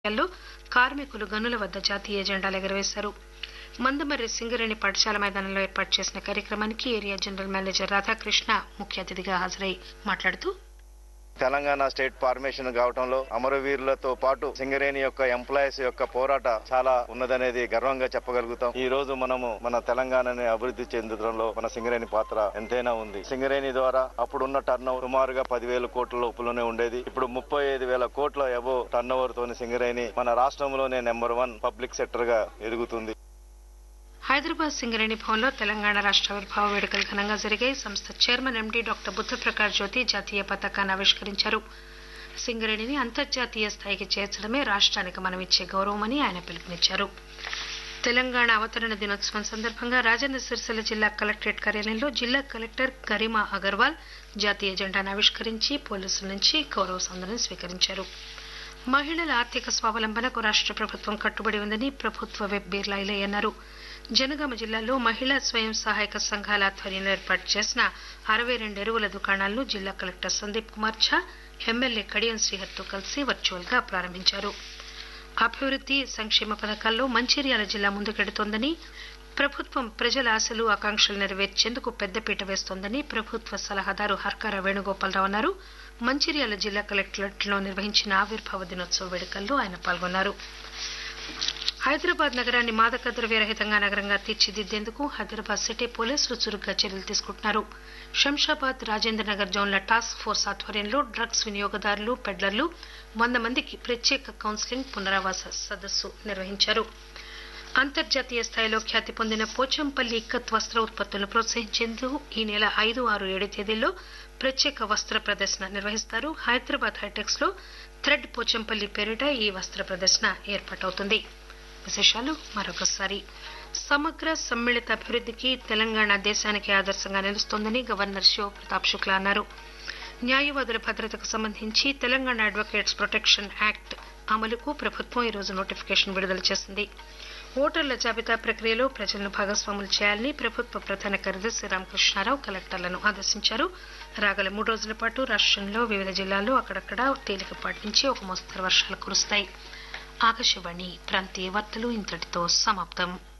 లో కార్మికులు గనుల వద్ద జాతీయ జెండాలు ఎగురవేశారు మందమర్రి సింగరేణి పాఠశాల మైదానంలో ఏర్పాటు చేసిన కార్యక్రమానికి ఏరియా జనరల్ మేనేజర్ రాధాకృష్ణ ముఖ్య అతిథిగా హాజరై మాట్లాడుతూ తెలంగాణ స్టేట్ ఫార్మేషన్ కావటంలో అమరవీరులతో పాటు సింగరేణి యొక్క ఎంప్లాయీస్ యొక్క పోరాట చాలా ఉన్నదనేది గర్వంగా చెప్పగలుగుతాం ఈ రోజు మనము మన తెలంగాణని అభివృద్ధి చెందడంలో మన సింగరేణి పాత్ర ఎంతైనా ఉంది సింగరేణి ద్వారా అప్పుడున్న టర్న్ సుమారుగా పదివేల కోట్ల లోపులోనే ఉండేది ఇప్పుడు ముప్పై ఐదు వేల కోట్ల ఎబో టర్న్ ఓవర్ తోని సింగరేణి మన రాష్ట్రంలోనే నెంబర్ వన్ పబ్లిక్ సెక్టర్ గా ఎదుగుతుంది హైదరాబాద్ సింగరేణి భవన్లో తెలంగాణ రాష్ట్ర ఆవిర్భావ వేడుకలు ఘనంగా జరిగాయి సంస్థ chairman MD doctor Buddhaprakash Jyoti జాతీయ పతాకాన్ని ఆవిష్కరించారు సింగరేణిని అంతర్జాతీయ స్థాయికి చేర్చడమే రాష్ట్రానికి మనం ఇచ్చే గౌరవమని ఆయన పిలుపునిచ్చారు తెలంగాణ అవతరణ దినోత్సవం సందర్భంగా రాజన్న సిరిసిల్ల జిల్లా కలెక్టరేట్ కార్యాలయంలో జిల్లా కలెక్టర్ గరిమా అగర్వాల్ జాతీయ జెండాను ఆవిష్కరించి పోలీసుల నుంచి గౌరవ సందనం స్వీకరించారు మహిళల ఆర్థిక స్వావలంబనకు రాష్ట్ర ప్రభుత్వం కట్టుబడి ఉందని ప్రభుత్వ వెబ్ బీర్లాయిలే అన్నారు జనగామ జిల్లాలో మహిళా స్వయం సహాయక సంఘాల ఆధ్వర్యంలో ఏర్పాటు చేసిన అరవై రెండు ఎరువుల దుకాణాలను జిల్లా కలెక్టర్ సందీప్ కుమార్ ఝా ఎమ్మెల్యే కడియం శ్రీహర్తో కలిసి వర్చువల్ గా ప్రారంభించారు అభివృద్ధి సంక్షేమ పథకాల్లో మంచిర్యాల జిల్లా ముందుకెడుతోందని ప్రభుత్వం ప్రజల ఆశలు ఆకాంక్షలు నెరవేర్చేందుకు పెద్దపీట వేస్తోందని ప్రభుత్వ సలహాదారు హర్కార వేణుగోపాలరావు అన్నారు మంచిర్యాల జిల్లా కలెక్టరేట్లో నిర్వహించిన ఆవిర్భావ దినోత్సవ వేడుకల్లో ఆయన పాల్గొన్నారు హైదరాబాద్ నగరాన్ని మాదక ద్రవ్య రహితంగా నగరంగా తీర్చిదిద్దేందుకు హైదరాబాద్ సిటీ పోలీసులు చురుగ్గా చర్యలు తీసుకుంటున్నారు శంషాబాద్ రాజేంద్ర నగర్ జోన్ల టాస్క్ ఫోర్స్ ఆధ్వర్యంలో డ్రగ్స్ వినియోగదారులు పెడ్లర్లు వంద మందికి ప్రత్యేక కౌన్సిలింగ్ పునరావాస సదస్సు నిర్వహించారు అంతర్జాతీయ స్థాయిలో ఖ్యాతి పొందిన పోచంపల్లి ఇక్కత్ వస్త్ర ఉత్పత్తులను ప్రోత్సహించేందుకు ఈ నెల ఐదు ఆరు ఏడు తేదీల్లో ప్రత్యేక వస్త్ర ప్రదర్శన నిర్వహిస్తారు హైదరాబాద్ హైటెక్స్ లో థ్రెడ్ పోచంపల్లి పేరిట ఈ వస్త్ర ప్రదర్శన ఏర్పాటవుతుంది విశేషాలు మరొకసారి సమగ్ర సమ్మిళిత అభివృద్ధికి తెలంగాణ దేశానికి ఆదర్శంగా నిలుస్తోందని గవర్నర్ శివప్రతాప్ శుక్లా అన్నారు న్యాయవాదుల భద్రతకు సంబంధించి తెలంగాణ అడ్వకేట్స్ ప్రొటెక్షన్ యాక్ట్ అమలుకు ప్రభుత్వం ఈరోజు నోటిఫికేషన్ విడుదల చేసింది ఓటర్ల జాబితా ప్రక్రియలో ప్రజలను భాగస్వాములు చేయాలని ప్రభుత్వ ప్రధాన కార్యదర్శి రామకృష్ణారావు కలెక్టర్లను ఆదేశించారు రాగల మూడు రోజుల పాటు రాష్టంలో వివిధ జిల్లాల్లో అక్కడక్కడ తేలికపాటి నుంచి ఒక మోస్తరు వర్షాలు కురుస్తాయి ఆకాశవాణి ప్రాంతీయ వార్తలు ఇంతటితో సమాప్తం